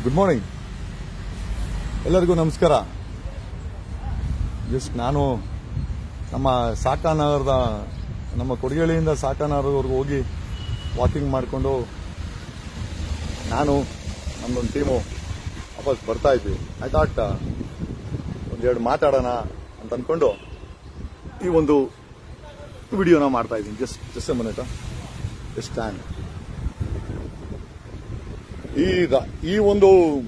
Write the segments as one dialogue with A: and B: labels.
A: good morning ಎಲ್ಲರಿಗೂ ನಮಸ್ಕಾರ just ನಾನು ನಮ್ಮ ಸಾಕಾನಗರದ ನಮ್ಮ ಕೊಡಗೇಳಿಯಿಂದ ಸಾಕಾನಗರವರೆಗೂ ಹೋಗಿ ವಾಕಿಂಗ್ ಮಾಡಿಕೊಂಡು ನಾನು ನಮ್ಮದೊಂದು ಟೀಮು ವಾಪಸ್ ಬರ್ತಾ ಇದ್ವಿ ಐ ಥಾಟ್ ಒಂದೆರಡು ಮಾತಾಡೋಣ ಅಂತ ಅಂದ್ಕೊಂಡು ಈ ಒಂದು ವಿಡಿಯೋನ ಮಾಡ್ತಾ ಇದ್ದೀನಿ just just minute just stand ಈ ರ- ಈ ಒಂದು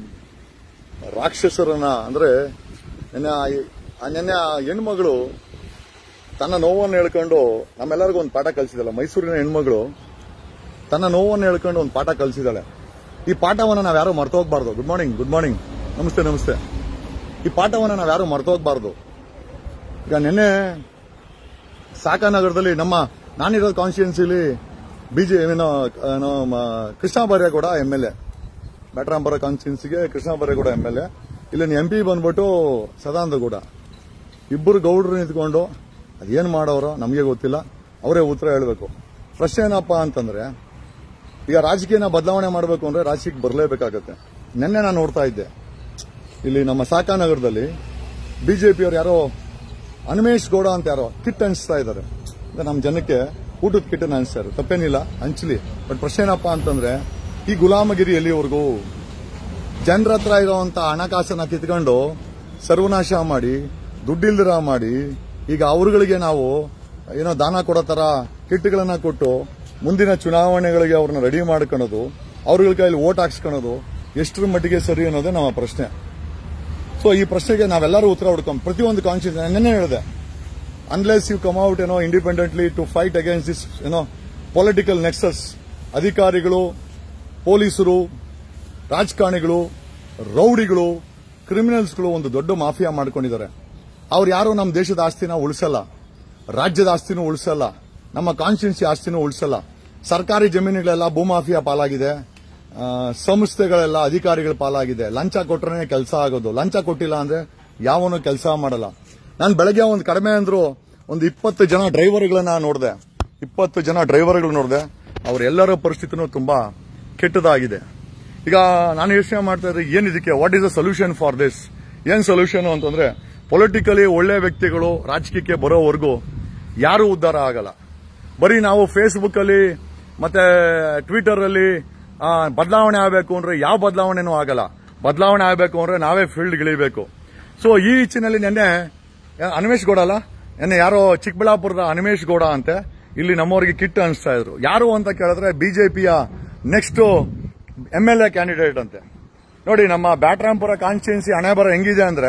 A: ರಾಕ್ಷಸರನ್ನ ಅಂದ್ರೆ ನೆನ್ನೆ ಆ- ಆ ನೆನ್ನೆ ಆ ಹೆಣ್ಮಗಳು ತನ್ನ ನೋವನ್ನು ಹೇಳ್ಕೊಂಡು ನಮ್ಮೆಲ್ಲರಿಗೂ ಒಂದು ಪಾಠ ಕಲಿಸಿದಲ್ಲ ಮೈಸೂರಿನ ಹೆಣ್ಮಗಳು ತನ್ನ ನೋವನ್ನು ಹೇಳ್ಕೊಂಡು ಒಂದು ಪಾಠ ಕಲಿಸಿದಾಳೆ ಈ ಪಾಠವನ್ನು ನಾವು ಯಾರು ಮರ್ತೋಗ್ಬಾರ್ದು ಗುಡ್ ಮಾರ್ನಿಂಗ್ ಗುಡ್ ಮಾರ್ನಿಂಗ್ ನಮಸ್ತೆ ನಮಸ್ತೆ ಈ ಪಾಠವನ್ನು ನಾವು ಯಾರು ಮರ್ತೋಗ್ಬಾರ್ದು ಈಗ ನಿನ್ನೆ ಸಾಕಾನಗರದಲ್ಲಿ ನಮ್ಮ ನಾನಿರೋದು ಕಾನ್ಸ್ಟಿಟ್ಯೂನ್ಸಿಲಿ ಬಿಜೆ ಏನೋ ಏನೋ ಮ- Krishna Byregowda M L A Byatarayanapura ಕಾನ್ಸ್ಟಿಟ್ಯೂನ್ಸಿಗೆ Krishna Byregowda M L A ಇಲ್ಲಿ ಎಂ ಪಿ ಬಂದ್ಬಿಟ್ಟು ಸದಾನಂದ ಗೌಡ ಇಬ್ಬರು ಗೌಡರು ನಿಂತ್ಕೊಂಡು ಅದೇನ್ ಮಾಡೋರೋ ನಮಗೆ ಗೊತ್ತಿಲ್ಲ ಅವರೇ ಉತ್ತರ ಹೇಳಬೇಕು ಪ್ರಶ್ನೆ ಏನಪ್ಪಾ ಅಂತಂದ್ರೆ ಈಗ ರಾಜಕೀಯನ ಬದಲಾವಣೆ ಮಾಡಬೇಕು ಅಂದ್ರೆ ರಾಜಕೀಯಕ್ಕೆ ಬರಲೇಬೇಕಾಗತ್ತೆ ನಿನ್ನೆ ನಾನು ನೋಡ್ತಾ ಇದ್ದೆ ಇಲ್ಲಿ ನಮ್ಮ ಸಾಕಾನಗರದಲ್ಲಿ ಬಿಜೆಪಿಯವರು ಯಾರೋ ಅನ್ಮೇಶ್ ಗೌಡ ಅಂತ ಯಾರೋ ಕಿಟ್ ಹಂಚ್ತಾ ಇದ್ದಾರೆ ಅಂದ್ರೆ ನಮ್ಮ ಜನಕ್ಕೆ ಊಟದ ಕಿಟ್ ಹಂಚ್ತಾರೆ ತಪ್ಪೇನಿಲ್ಲ ಹಂಚ್ಲಿ ಬಟ್ ಪ್ರಶ್ನೆ ಏನಪ್ಪಾ ಅಂತಂದ್ರೆ ಈ ಗುಲಾಮಗಿರಿ ಎಲ್ಲಿವರೆಗೂ ಜನರ ಹತ್ರ ಇರುವಂತ ಹಣಕಾಸನ್ನ ಕಿತ್ಕೊಂಡು ಸರ್ವನಾಶ ಮಾಡಿ ದುಡ್ಡಿಲ್ದಿರ ಮಾಡಿ ಈಗ ಅವರುಗಳಿಗೆ ನಾವು ಏನೋ ದಾನ ಕೊಡೋ ತರ ಕಿಟ್ಗಳನ್ನ ಕೊಟ್ಟು ಮುಂದಿನ ಚುನಾವಣೆಗಳಿಗೆ ಅವ್ರನ್ನ ರೆಡಿ ಮಾಡ್ಕೊಳ್ಳೋದು ಅವ್ರಗಳ ಕೈಲಿ ಓಟ್ ಹಾಕ್ಸ್ಕೊಳ್ಳೋದು ಎಷ್ಟರ ಮಟ್ಟಿಗೆ ಸರಿ ಅನ್ನೋದೇ ನಮ್ಮ ಪ್ರಶ್ನೆ ಸೊ ಈ ಪ್ರಶ್ನೆಗೆ ನಾವೆಲ್ಲರೂ ಉತ್ತರ ಹುಡ್ಕೊಂಡ್ ಪ್ರತಿಯೊಂದು ಕಾನ್ಶಿಯಸ್ ನೆನ್ನೆ ಹೇಳಿದೆ ಅನ್ಲೆಸ್ ಯು ಕಮ್ ಔಟ್ ಏನೋ independently to fight against this ಏನೋ ಪೊಲಿಟಿಕಲ್ ನೆಕ್ಸಸ್ ಅಧಿಕಾರಿಗಳು ಪೊಲೀಸರು ರಾಜಕಾರಣಿಗಳು ರೌಡಿಗಳು ಕ್ರಿಮಿನಲ್ಸ್ಗಳು ಒಂದು ದೊಡ್ಡ ಮಾಫಿಯಾ ಮಾಡ್ಕೊಂಡಿದ್ದಾರೆ ಅವ್ರು ಯಾರು ನಮ್ಮ ದೇಶದ ಆಸ್ತಿನ ಉಳಿಸಲ್ಲ ರಾಜ್ಯದ ಆಸ್ತಿನೂ ಉಳಿಸಲ್ಲ ನಮ್ಮ ಕಾನ್ಸ್ಟಿಟ್ಯೂನ್ಸಿ ಆಸ್ತಿನೂ ಉಳಿಸಲ್ಲ ಸರ್ಕಾರಿ ಜಮೀನುಗಳೆಲ್ಲ ಭೂಮಾಫಿಯಾ ಪಾಲಾಗಿದೆ ಆ, ಸಂಸ್ಥೆಗಳೆಲ್ಲ ಅಧಿಕಾರಿಗಳ ಪಾಲಾಗಿದೆ ಲಂಚ ಕೊಟ್ರೆ ಕೆಲಸ ಆಗೋದು ಲಂಚ ಕೊಟ್ಟಿಲ್ಲ ಅಂದ್ರೆ ಯಾವನು ಕೆಲಸ ಮಾಡಲ್ಲ ನಾನು ಬೆಳಗ್ಗೆ ಒಂದು ಕಡಿಮೆ ಅಂದ್ರು ಒಂದು ಇಪ್ಪತ್ತು ಜನ ಡ್ರೈವರ್ಗಳನ್ನ ನೋಡಿದೆ ಇಪ್ಪತ್ತು ಜನ ಡ್ರೈವರ್ಗಳು ನೋಡಿದೆ ಅವರೆಲ್ಲರ ಪರಿಸ್ಥಿತಿನೂ ತುಂಬಾ ಕೆಟ್ಟದಾಗಿದೆ ಈಗ ನಾನು ಯೋಚನೆ ಮಾಡ್ತಾ ಇದ್ರೆ ಏನ್ ಇದಕ್ಕೆ what is the solution for this ಏನ್ ಸೊಲ್ಯೂಷನ್ ಅಂತಂದ್ರೆ ಪೊಲಿಟಿಕಲಿ ಒಳ್ಳೆ ವ್ಯಕ್ತಿಗಳು ರಾಜಕೀಯಕ್ಕೆ ಬರೋವರೆಗೂ ಯಾರು ಉದ್ಧಾರ ಆಗಲ್ಲ ಬರೀ ನಾವು ಫೇಸ್ಬುಕ್ ಅಲ್ಲಿ ಮತ್ತೆ ಟ್ವಿಟರ್ ಅಲ್ಲಿ ಆ, ಬದಲಾವಣೆ ಆಗಬೇಕು ಅಂದ್ರೆ ಯಾವ ಬದಲಾವಣೆನೂ ಆಗಲ್ಲ ಬದಲಾವಣೆ ಆಗಬೇಕು ಅಂದ್ರೆ ನಾವೇ ಫೀಲ್ಡ್ ಇಳಿಬೇಕು ಸೊ ಈ ಇಚ್ಚಿನಲ್ಲಿ ನಿನ್ನೆ ಯಾ- ಅನ್ವೇಷ್ ಗೌಡ ಅಲ್ಲ ನಿನ್ನೆ ಯಾರೋ ಚಿಕ್ಕಬಳ್ಳಾಪುರದ ಅನ್ವೇಷ್ ಗೌಡ ಅಂತೆ ಇಲ್ಲಿ ನಮ್ಮವರಿಗೆ ಕಿಟ್ ಅನಿಸ್ತಾ ಇದ್ರು ಯಾರು ಅಂತ ಕೇಳಿದ್ರೆ ಬಿಜೆಪಿಯ next M L A candidate ಅಂತೆ ನೋಡಿ ನಮ್ಮ ಬ್ಯಾಟ್ರಾಂಪುರ ಕಾನ್ಸ್ಟಿಟ್ಯೂನ್ಸಿ ಹಣೆ ಬರ ಹೆಂಗಿದೆ ಅಂದ್ರೆ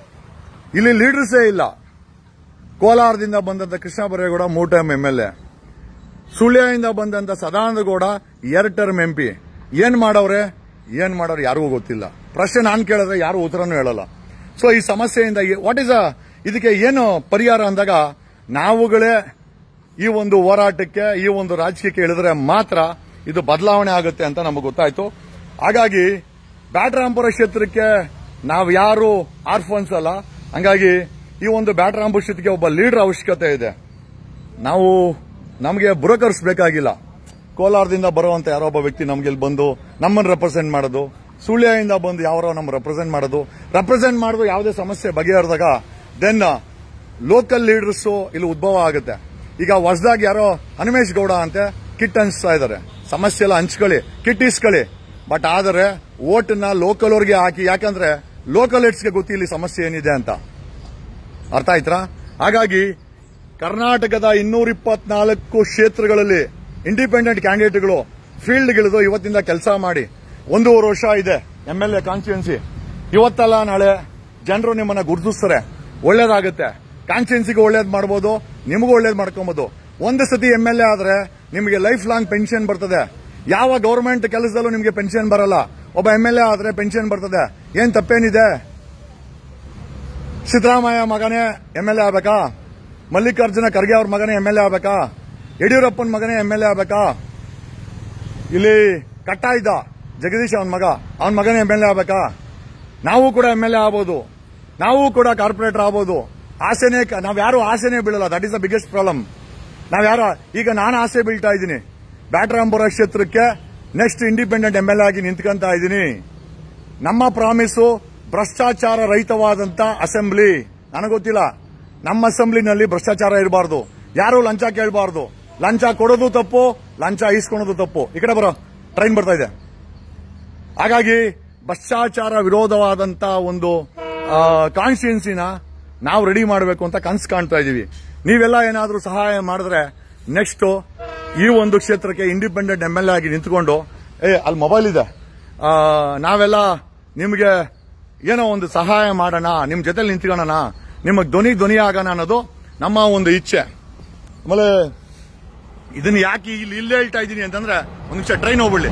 A: ಇಲ್ಲಿ ಲೀಡರ್ಸೇ ಇಲ್ಲ ಕೋಲಾರದಿಂದ ಬಂದಂತ ಕೃಷ್ಣ ಬರೇಗೌಡ ಮೂರು ಟೈಮ್ ಎಂ ಎಲ್ ಎ ಸುಳ್ಯದಿಂದ ಬಂದಂತ ಸದಾನಂದ ಗೌಡ ಎರಡು ಟರ್ಮ್ ಎಂ ಪಿ ಏನ್ ಮಾಡವ್ರೆ ಏನ್ ಮಾಡೋರು ಯಾರಿಗೂ ಗೊತ್ತಿಲ್ಲ ಪ್ರಶ್ನೆ ನಾನು ಕೇಳಿದ್ರೆ ಯಾರು ಉತ್ತರನೂ ಹೇಳಲ್ಲ ಸೊ ಈ ಸಮಸ್ಯೆಯಿಂದ ವಾಟ್ ಇಸ್ ಅ ಇದಕ್ಕೆ ಏನು ಪರಿಹಾರ ಅಂದಾಗ ನಾವುಗಳೇ ಈ ಒಂದು ಹೋರಾಟಕ್ಕೆ ಈ ಒಂದು ರಾಜಕೀಯಕ್ಕೆ ಇಳಿದ್ರೆ ಮಾತ್ರ ಇದು ಬದಲಾವಣೆ ಆಗುತ್ತೆ ಅಂತ ನಮಗೆ ಗೊತ್ತಾಯ್ತು ಹಾಗಾಗಿ ಬ್ಯಾಟರಾಂಪುರ ಕ್ಷೇತ್ರಕ್ಕೆ ನಾವು ಯಾರು ಆರ್ಫನ್ಸ್ ಅಲ್ಲ ಹಂಗಾಗಿ ಈ ಒಂದು ಬ್ಯಾಟರಾಂಪುರ ಕ್ಷೇತ್ರಕ್ಕೆ ಒಬ್ಬ ಲೀಡರ್ ಅವಶ್ಯಕತೆ ಇದೆ ನಾವು ನಮಗೆ ಬ್ರೋಕರ್ಸ್ ಬೇಕಾಗಿಲ್ಲ ಕೋಲಾರದಿಂದ ಬರುವಂತ ಯಾರೋ ಒಬ್ಬ ವ್ಯಕ್ತಿ ನಮ್ಗೆ ಇಲ್ಲಿ ಬಂದು ನಮ್ಮನ್ನು ರೆಪ್ರೆಸೆಂಟ್ ಮಾಡೋದು ಸುಳ್ಯದಿಂದ ಬಂದು ಯಾರೋ ನಮ್ಮ ರೆಪ್ರೆಸೆಂಟ್ ಮಾಡೋದು ರೆಪ್ರೆಸೆಂಟ್ ಮಾಡೋದು ಯಾವುದೇ ಸಮಸ್ಯೆ ಬಗೆಹರಿದಾಗ ದೆನ್ ಲೋಕಲ್ ಲೀಡರ್ಸ್ ಇಲ್ಲಿ ಉದ್ಭವ ಆಗುತ್ತೆ ಈಗ ಹೊಸದಾಗಿ ಯಾರೋ ಹನುಮೇಶ್ ಗೌಡ ಅಂತೆ ಕಿಟ್ ಹಂಚ್ತಾ ಇದ್ದಾರೆ ಸಮಸ್ಯೆ ಎಲ್ಲ ಹಂಚ್ಕೊಳ್ಳಿ ಕಿಟ್ ಇಸ್ಕೊಳ್ಳಿ ಬಟ್ ಆದರೆ ಓಟನ್ನ ಲೋಕಲ್ ಅವ್ರಿಗೆ ಹಾಕಿ ಯಾಕಂದ್ರೆ ಲೋಕಲ್ ಗೆ ಗೊತ್ತಿ ಇಲ್ಲಿ ಸಮಸ್ಯೆ ಏನಿದೆ ಅಂತ ಅರ್ಥ ಆಯ್ತಾ ಹಾಗಾಗಿ ಕರ್ನಾಟಕದ ಇನ್ನೂರ ಇಪ್ಪತ್ನಾಲ್ಕು ಕ್ಷೇತ್ರಗಳಲ್ಲಿ ಇಂಡಿಪೆಂಡೆಂಟ್ ಕ್ಯಾಂಡಿಡೇಟ್ಗಳು ಫೀಲ್ಡ್ಗಿಳಿದು ಇವತ್ತಿಂದ ಕೆಲಸ ಮಾಡಿ ಒಂದೂವರೆ ವರ್ಷ ಇದೆ ಎಂ ಎಲ್ ಎ ಕಾನ್ಸ್ಟಿಟ್ಯೂನ್ಸಿ ಇವತ್ತಲ್ಲ ನಾಳೆ ಜನರು ನಿಮ್ಮನ್ನ ಗುರುತಿಸ್ತಾರೆ ಒಳ್ಳೇದಾಗುತ್ತೆ ಕಾನ್ಸ್ಟಿಟ್ಯೂನ್ಸಿಗೆ ಒಳ್ಳೇದ್ ಮಾಡ್ಬೋದು ನಿಮಗೂ ಒಳ್ಳೇದ್ ಮಾಡ್ಕೊಬಹುದು ಒಂದು ಸತಿ ಎಂ ಎಲ್ ಎ ಆದ್ರೆ ನಿಮಗೆ ಲೈಫ್ ಲಾಂಗ್ ಪೆನ್ಷನ್ ಬರ್ತದೆ ಯಾವ ಗವರ್ಮೆಂಟ್ ಕೆಲಸದಲ್ಲೂ ನಿಮಗೆ ಪೆನ್ಷನ್ ಬರಲ್ಲ ಒಬ್ಬ ಎಂ ಎಲ್ ಎ ಆದ್ರೆ ಪೆನ್ಷನ್ ಬರ್ತದೆ ಏನ್ ತಪ್ಪೇನಿದೆ ಸಿದ್ದರಾಮಯ್ಯ ಮಗನೇ ಎಂ ಎಲ್ ಎ ಆಗ್ಬೇಕಾ ಮಲ್ಲಿಕಾರ್ಜುನ ಖರ್ಗೆ ಅವ್ರ ಮಗನೇ ಎಂ ಎಲ್ ಎ ಆಗ್ಬೇಕಾ ಯಡಿಯೂರಪ್ಪನ ಮಗನೇ ಎಂ ಎಲ್ ಎ ಆಗ್ಬೇಕಾ ಇಲ್ಲಿ ಕಟ್ಟ ಇದ್ದ ಜಗದೀಶ್ ಅವನ ಮಗ ಅವನ ಮಗನೇ ಎಂ ಎಲ್ ಎ ಆಗ್ಬೇಕಾ ನಾವು ಕೂಡ ಎಂ ಎಲ್ ಎ ಆಗ್ಬೋದು ನಾವು ಕೂಡ ಕಾರ್ಪೊರೇಟರ್ ಆಗ್ಬೋದು ಆಸೆನೇ ನಾವ್ಯಾರು ಆಸೆನೇ ಬೀಳಲ್ಲ that is the biggest problem ನಾವ್ಯಾರು ಈಗ ನಾನು ಆಸೆ ಬೀಳ್ತಾ ಇದ್ದೀನಿ ಬ್ಯಾಟ್ರಾಂಪುರ ಕ್ಷೇತ್ರಕ್ಕೆ next independent M L A ಆಗಿ ನಿಂತ್ಕೊಂತ ಇದ್ದೀನಿ ನಮ್ಮ ಪ್ರಾಮಿಸು ಭ್ರಷ್ಟಾಚಾರ ರಹಿತವಾದಂತ ಅಸೆಂಬ್ಲಿ ನನಗೆ ಗೊತ್ತಿಲ್ಲ ನಮ್ಮ ಅಸೆಂಬ್ಲಿನಲ್ಲಿ ಭ್ರಷ್ಟಾಚಾರ ಇರಬಾರ್ದು ಯಾರು ಲಂಚ ಕೇಳಬಾರ್ದು ಲಂಚ ಕೊಡೋದು ತಪ್ಪು ಲಂಚ ಈಸ್ಕೊಳೋದು ತಪ್ಪು ಈ ಕಡೆ ಬರೋ ಟ್ರೈನ್ ಬರ್ತಾ ಇದೆ ಹಾಗಾಗಿ ಭ್ರಷ್ಟಾಚಾರ ವಿರೋಧವಾದಂತ ಒಂದು ಕಾನ್ಸ್ಟಿಟ್ಯೂನ್ಸಿನ ನಾವು ರೆಡಿ ಮಾಡಬೇಕು ಅಂತ ಕನ್ಸು ಕಾಣ್ತಾ ಇದೀವಿ ನೀವೆಲ್ಲ ಏನಾದ್ರೂ ಸಹಾಯ ಮಾಡಿದ್ರೆ ನೆಕ್ಸ್ಟ್ ಈ ಒಂದು ಕ್ಷೇತ್ರಕ್ಕೆ ಇಂಡಿಪೆಂಡೆಂಟ್ ಎಂ ಎಲ್ ಎ ಆಗಿ ನಿಂತ್ಕೊಂಡು ಏ ಅಲ್ಲಿ ಮೊಬೈಲ್ ಇದೆ ಆ, ನಾವೆಲ್ಲ ನಿಮಗೆ ಏನೋ ಒಂದು ಸಹಾಯ ಮಾಡೋಣ ನಿಮ್ ಜೊತೆಲಿ ನಿಂತ್ಕೊಳ್ಳೋಣ ನಿಮಗೆ ಧ್ವನಿ ಧ್ವನಿ ಆಗೋಣ ಅನ್ನೋದು ನಮ್ಮ ಒಂದು ಇಚ್ಛೆ ಆಮೇಲೆ ಇದನ್ನ ಯಾಕೆ ಇಲ್ಲಿ ಇಲ್ಲೇ ಹೇಳ್ತಾ ಇದ್ದೀನಿ ಅಂತಂದ್ರೆ ಒಂದ್ ನಿಮಿಷ ಟ್ರೈನ್ ಹೋಗ್ಬಿಡ್ಲಿ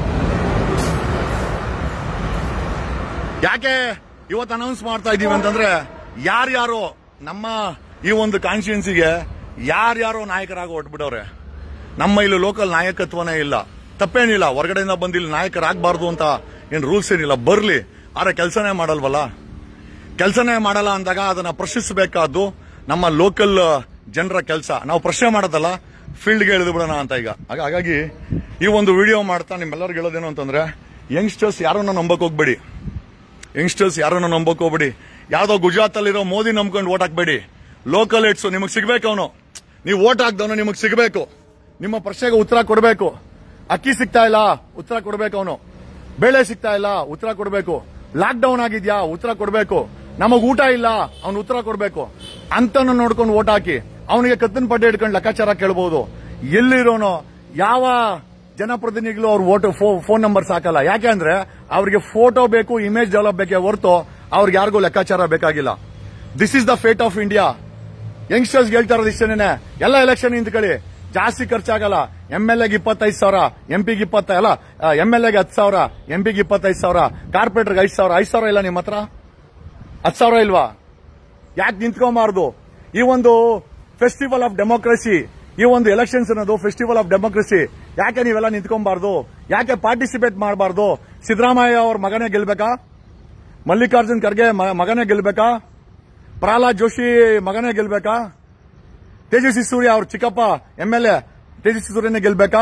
A: ಯಾಕೆ ಇವತ್ತು ಅನೌನ್ಸ್ ಮಾಡ್ತಾ ಇದೀವಿ ಅಂತಂದ್ರೆ ಯಾರ್ಯಾರೋ ನಮ್ಮ ಈ ಒಂದು ಕಾನ್ಸ್ಟಿಟ್ಯೂನ್ಸಿಗೆ ಯಾರ್ಯಾರೋ ನಾಯಕರಾಗಿ ಹೊಟ್ಬಿಟ್ಟವ್ರೆ ನಮ್ಮ ಇಲ್ಲಿ ಲೋಕಲ್ ನಾಯಕತ್ವನೇ ಇಲ್ಲ ತಪ್ಪೇನಿಲ್ಲ ಹೊರಗಡೆಯಿಂದ ಬಂದು ಇಲ್ಲಿ ನಾಯಕರಾಗಬಾರ್ದು ಅಂತ ಏನ್ ರೂಲ್ಸ್ ಏನಿಲ್ಲ ಬರ್ಲಿ ಆದ್ರೆ ಕೆಲಸನೇ ಮಾಡಲ್ವಲ್ಲ ಕೆಲಸನೇ ಮಾಡಲ್ಲ ಅಂದಾಗ ಅದನ್ನ ಪ್ರಶ್ನಿಸಬೇಕಾದ್ದು ನಮ್ಮ ಲೋಕಲ್ ಜನರ ಕೆಲಸ ನಾವು ಪ್ರಶ್ನೆ ಮಾಡೋದಲ್ಲ ಫೀಲ್ಡ್ಗೆ ಇಳಿದು ಬಿಡೋಣ ಅಂತ ಈಗ ಹಾಗ- ಹಾಗಾಗಿ ಈ ಒಂದು ವಿಡಿಯೋ ಮಾಡ್ತಾ ನಿಮ್ಮೆಲ್ಲರಿಗೂ ಹೇಳೋದೇನು ಅಂತಂದ್ರೆ ಯಂಗ್ಸ್ಟರ್ಸ್ ಯಾರನ್ನ ನಂಬಕ್ ಹೋಗ್ಬೇಡಿ ಯಂಗ್ಸ್ಟರ್ಸ್ ಯಾರನ್ನ ನಂಬಕ್ ಹೋಗ್ಬೇಡಿ ಯಾವ್ದೋ ಗುಜರಾತ್ ಅಲ್ಲಿರೋ ಮೋದಿ ನಂಬ್ಕೊಂಡು ಓಟ್ ಹಾಕ್ಬೇಡಿ ಲೋಕಲ್ ಏಟ್ಸ್ ನಿಮಗೆ ಸಿಗ್ಬೇಕು ಅವನು ನೀವು ಓಟ್ ಹಾಕ್ದವನು ನಿಮಗೆ ಸಿಗಬೇಕು ನಿಮ್ಮ ಪ್ರಶ್ನೆಗೆ ಉತ್ತರ ಕೊಡಬೇಕು ಅಕ್ಕಿ ಸಿಗ್ತಾ ಇಲ್ಲ ಉತ್ತರ ಕೊಡಬೇಕು ಅವನು ಬೇಳೆ ಸಿಗ್ತಾ ಇಲ್ಲ ಉತ್ತರ ಕೊಡಬೇಕು ಲಾಕ್ ಡೌನ್ ಆಗಿದ್ಯಾ ಉತ್ತರ ಕೊಡಬೇಕು ನಮಗ್ ಊಟ ಇಲ್ಲ ಅವ್ನು ಉತ್ತರ ಕೊಡಬೇಕು ಅಂತನ ನೋಡ್ಕೊಂಡು ಓಟ್ ಹಾಕಿ ಅವನಿಗೆ ಕತ್ತನ್ ಪಡ್ಡೆ ಹಿಡ್ಕೊಂಡು ಲೆಕ್ಕಾಚಾರ ಕೇಳಬಹುದು ಎಲ್ಲಿರೋನೋ ಯಾವ ಜನಪ್ರತಿನಿಧಿಗಳು ಅವ್ರ ಓಟು ಫೋನ್ ನಂಬರ್ ಸಾಕಲ್ಲ ಯಾಕೆ ಅಂದ್ರೆ ಅವ್ರಿಗೆ ಫೋಟೋ ಬೇಕು ಇಮೇಜ್ ಡೆವಲಪ್ ಬೇಕೇ ಹೊರತು ಅವ್ರಿಗೆ ಯಾರಿಗೂ ಲೆಕ್ಕಾಚಾರ ಬೇಕಾಗಿಲ್ಲ this is the fate of India youngsters ಹೇಳ್ತಾ ಇರೋದು ಇಷ್ಟೇನೆ ಎಲ್ಲ ಎಲೆಕ್ಷನ್ ನಿಂತ್ಕೊಳ್ಳಿ ಜಾಸ್ತಿ ಖರ್ಚಾಗಲ್ಲ ಎಂ ಎಲ್ ಎಗೆ ಇಪ್ಪತ್ತೈದು ಸಾವಿರ ಎಂ ಪಿಗೆ ಇಪ್ಪತ್ತ ಅಲ್ಲ ಎಂ ಎಲ್ ಎಗೆ ಹತ್ತು ಸಾವಿರ ಎಂ ಪಿಗೆ ಇಪ್ಪತ್ತೈದು ಸಾವಿರ ಕಾರ್ಪೊರೇಟರ್ಗೆ ಐದು ಸಾವಿರ ಐದು ಸಾವಿರ ಇಲ್ಲ ನಿಮ್ಮ ಹತ್ರ ಹತ್ತು ಸಾವಿರ ಇಲ್ವಾ ಯಾಕೆ ನಿಂತ್ಕೊಂಬಾರ್ದು ಈ ಒಂದು ಫೆಸ್ಟಿವಲ್ ಆಫ್ ಡೆಮೋಕ್ರಸಿ ಈ ಒಂದು ಎಲೆಕ್ಷನ್ಸ್ ಅನ್ನೋದು ಫೆಸ್ಟಿವಲ್ ಆಫ್ ಡೆಮೋಕ್ರಸಿ ಯಾಕೆ ನೀವೆಲ್ಲ ನಿಂತ್ಕೊಂಬಾರ್ದು ಯಾಕೆ ಪಾರ್ಟಿಸಿಪೇಟ್ ಮಾಡಬಾರ್ದು ಸಿದ್ದರಾಮಯ್ಯ ಅವ್ರ ಮಗನೇ ಗೆಲ್ಬೇಕಾ ಮಲ್ಲಿಕಾರ್ಜುನ್ ಖರ್ಗೆ ಮ- ಮಗನೇ ಗೆಲ್ಬೇಕಾ ಪ್ರಹ್ಲಾದ್ ಜೋಶಿ ಮಗನೇ ಗೆಲ್ಬೇಕಾ ತೇಜಸ್ವಿ ಸೂರ್ಯ ಅವ್ರ ಚಿಕ್ಕಪ್ಪ ಎಂ ಎಲ್ ಎ ತೇಜಸ್ವಿ ಸೂರ್ಯನೇ ಗೆಲ್ಬೇಕಾ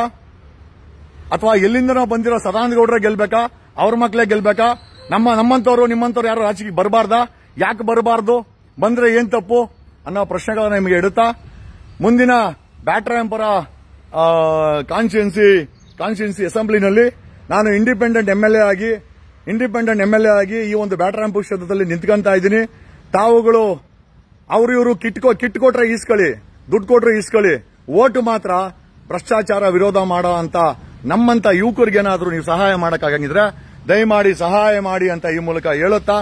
A: ಅಥವಾ ಎಲ್ಲಿಂದನೋ ಬಂದಿರೋ ಸದಾನಂದ ಗೌಡ್ರೆ ಗೆಲ್ಬೇಕಾ ಅವ್ರ ಮಕ್ಳೇ ಗೆಲ್ಬೇಕಾ ನಮ್ಮ ನಮ್ಮಂತವ್ರು ನಿಮ್ಮಂತವ್ರು ಯಾರು ರಾಜಕೀಯ ಬರಬಾರ್ದಾ ಯಾಕೆ ಬರಬಾರ್ದು ಬಂದ್ರೆ ಏನ್ ತಪ್ಪು ಅನ್ನೋ ಪ್ರಶ್ನೆಗಳನ್ನ ನಿಮಗೆ ಇಡುತ್ತಾ ಮುಂದಿನ ಬ್ಯಾಟ್ರಾಯಂಪುರ ಕಾನ್ಸ್ಟಿಟ್ಯೂನ್ಸಿ ಕಾನ್ಸ್ಟಿಟ್ಯೂನ್ಸಿ ಅಸೆಂಬ್ಲಿನಲ್ಲಿ ನಾನು ಇಂಡಿಪೆಂಡೆಂಟ್ ಎಂ ಎಲ್ ಎ ಆಗಿ ಇಂಡಿಪೆಂಡೆಂಟ್ ಎಂ ಎಲ್ ಎ ಆಗಿ ಈ ಒಂದು ಬ್ಯಾಟ್ರಾಯಂಪುರ ಕ್ಷೇತ್ರದಲ್ಲಿ ನಿಂತ್ಕೊಂತ ಇದ್ದೀನಿ ತಾವುಗಳು ಅವ್ರು ಇವರು ಕಿಟ್ ಕೊ- ಕಿಟ್ ಕೊಟ್ರೆ ಈಸ್ಕೊಳ್ಳಿ ದುಡ್ಡು ಕೊಟ್ರೆ ಈಸ್ಕೊಳ್ಳಿ ಓಟು ಮಾತ್ರ ಭ್ರಷ್ಟಾಚಾರ ವಿರೋಧ ಮಾಡೋ ಅಂತ ನಮ್ಮಂತ ಯುವಕರಿಗೇನಾದ್ರೂ ನೀವು ಸಹಾಯ ಮಾಡಕ್ಕಾಗಂಗಿದ್ರೆ ದಯಮಾಡಿ ಸಹಾಯ ಮಾಡಿ ಅಂತ ಈ ಮೂಲಕ ಹೇಳುತ್ತಾ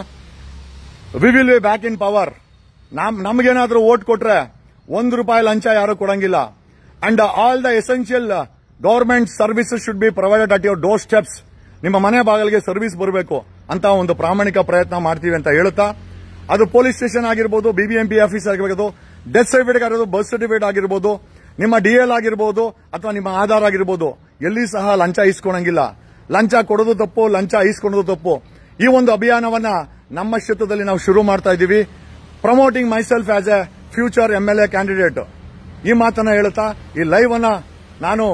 A: we will be back in power ನಮ್ ನಮ್ಗೇನಾದ್ರೂ ಓಟ್ ಕೊಟ್ರೆ ಒಂದು ರೂಪಾಯಿ ಲಂಚ ಯಾರು ಕೊಡಂಗಿಲ್ಲ and all the essential government services should be provided at your doorsteps ನಿಮ್ಮ ಮನೆ ಬಾಗಿಲಿಗೆ ಸರ್ವಿಸ್ ಬರಬೇಕು ಅಂತ ಒಂದು ಪ್ರಾಮಾಣಿಕ ಪ್ರಯತ್ನ ಮಾಡ್ತೀವಿ ಅಂತ ಹೇಳುತ್ತಾ ಅದು ಪೊಲೀಸ್ ಸ್ಟೇಷನ್ ಆಗಿರ್ಬೋದು ಬಿಬಿಎಂಪಿ ಆಫೀಸ್ ಆಗಿರ್ಬೋದು ಡೆತ್ ಸರ್ಟಿಫಿಕೇಟ್ ಆಗಿರ್ಬೋದು ಬರ್ತ್ ಸರ್ಟಿಫಿಕೇಟ್ ಆಗಿರ್ಬೋದು ನಿಮ್ಮ ಡಿಎಲ್ ಆಗಿರ್ಬೋದು ಅಥವಾ ನಿಮ್ಮ ಆಧಾರ್ ಆಗಿರ್ಬೋದು ಎಲ್ಲಿ ಸಹ ಲಂಚ ಇಸ್ಕೊಳಂಗಿಲ್ಲ ಲಂಚ ಕೊಡೋದು ತಪ್ಪು ಲಂಚ ಇಸ್ಕೊಳೋದು ತಪ್ಪು ಈ ಒಂದು ಅಭಿಯಾನವನ್ನ ನಮ್ಮ ಕ್ಷೇತ್ರದಲ್ಲಿ ನಾವು ಶುರು ಮಾಡ್ತಾ ಇದ್ದೀವಿ promoting myself as a future M L A candidate ಈ ಮಾತನ್ನ ಹೇಳುತ್ತಾ ಈ ಲೈವ್ ಅನ್ನ ನಾನು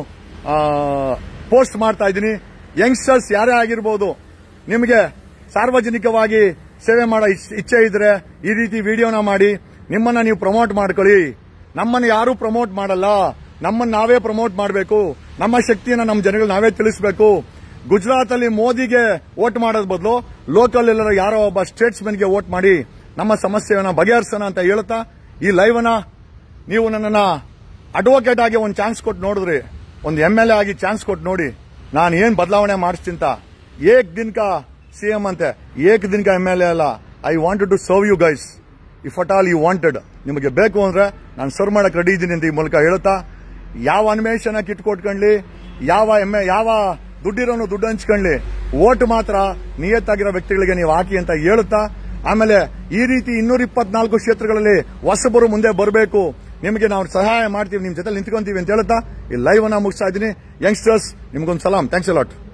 A: ಪೋಸ್ಟ್ ಮಾಡ್ತಾ ಇದ್ದೀನಿ ಯಂಗ್ಸ್ಟರ್ಸ್ ಯಾರೇ ಆಗಿರ್ಬೋದು ನಿಮಗೆ ಸಾರ್ವಜನಿಕವಾಗಿ ಸೇವೆ ಮಾಡೋ ಇಚ್- ಇಚ್ಛೆ ಇದ್ರೆ ಈ ರೀತಿ ವಿಡಿಯೋನ ಮಾಡಿ ನಿಮ್ಮನ್ನ ನೀವು ಪ್ರಮೋಟ್ ಮಾಡ್ಕೊಳ್ಳಿ ನಮ್ಮನ್ನ ಯಾರು ಪ್ರಮೋಟ್ ಮಾಡಲ್ಲ ನಮ್ಮನ್ನ ನಾವೇ ಪ್ರಮೋಟ್ ಮಾಡಬೇಕು ನಮ್ಮ ಶಕ್ತಿಯನ್ನ ನಮ್ಮ ಜನಗಳು ನಾವೇ ತಿಳಿಸಬೇಕು ಗುಜರಾತ್ ಅಲ್ಲಿ ಮೋದಿಗೆ ವೋಟ್ ಮಾಡೋದ್ ಬದಲು ಲೋಕಲ್ ಎಲ್ಲರ ಯಾರೋ ಒಬ್ಬ ಸ್ಟೇಟ್ಸ್ಮನ್ಗೆ ವೋಟ್ ಮಾಡಿ ನಮ್ಮ ಸಮಸ್ಯೆಯನ್ನ ಬಗೆಹರಿಸೋಣ ಅಂತ ಹೇಳ್ತಾ ಈ ಲೈವ್ ಅನ್ನ ನೀವು ನನ್ನನ್ನ ಅಡ್ವೊಕೇಟ್ ಆಗಿ ಒಂದು ಚಾನ್ಸ್ ಕೊಟ್ಟು ನೋಡಿದ್ರಿ ಒಂದು ಎಂ ಎಲ್ ಎ ಆಗಿ ಚಾನ್ಸ್ ಕೊಟ್ಟು ನೋಡಿ ನಾನು ಏನ್ ಬದಲಾವಣೆ ಮಾಡಿಸ್ತಿಂತ ಏಕ್ ದಿನಕ ಸಿಎಂ ಅಂತೆ ಏಕ್ ದಿನಕ ಎಂ ಎಲ್ ಎ ಅಲ್ಲ I wanted to serve you guys if at all you wanted ನಿಮಗೆ ಬೇಕು ಅಂದ್ರೆ ನಾನು ಸರ್ವ್ ಮಾಡಕ್ ರೆಡಿ ಇದ್ದೀನಿ ಅಂತ ಈ ಮೂಲಕ ಹೇಳುತ್ತಾ ಯಾವ ಅನ್ವೇಷಣ ಕಿಟ್ ಕೊಟ್ಕೊಂಡ್ಲಿ ಯಾವ ಎಮ್ಮೆ ಯಾವ ದುಡ್ಡಿರೋನು ದುಡ್ಡು ಹಂಚ್ಕೊಂಡ್ಲಿ ಓಟ್ ಮಾತ್ರ ನಿಯತ್ತಾಗಿರೋ ವ್ಯಕ್ತಿಗಳಿಗೆ ನೀವು ಹಾಕಿ ಅಂತ ಹೇಳುತ್ತಾ ಆಮೇಲೆ ಈ ರೀತಿ ಇನ್ನೂರ ಇಪ್ಪತ್ನಾಲ್ಕು ಕ್ಷೇತ್ರಗಳಲ್ಲಿ ಹೊಸಬರು ಮುಂದೆ ಬರಬೇಕು ನಿಮಗೆ ನಾವು ಸಹಾಯ ಮಾಡ್ತೀವಿ ನಿಮ್ ಜೊತೆ ನಿಂತ್ಕೊಂತೀವಿ ಅಂತ ಹೇಳುತ್ತಾ ಈ ಲೈವ್ ಅನ್ನ ಮುಗಿಸ್ತಾ ಇದ್ದೀನಿ ಯಂಗ್ಸ್ಟರ್ಸ್ ನಿಮ್ಗೊಂದು ಸಲಾಂ ಥ್ಯಾಂಕ್ಸ್ ಲಾಟ್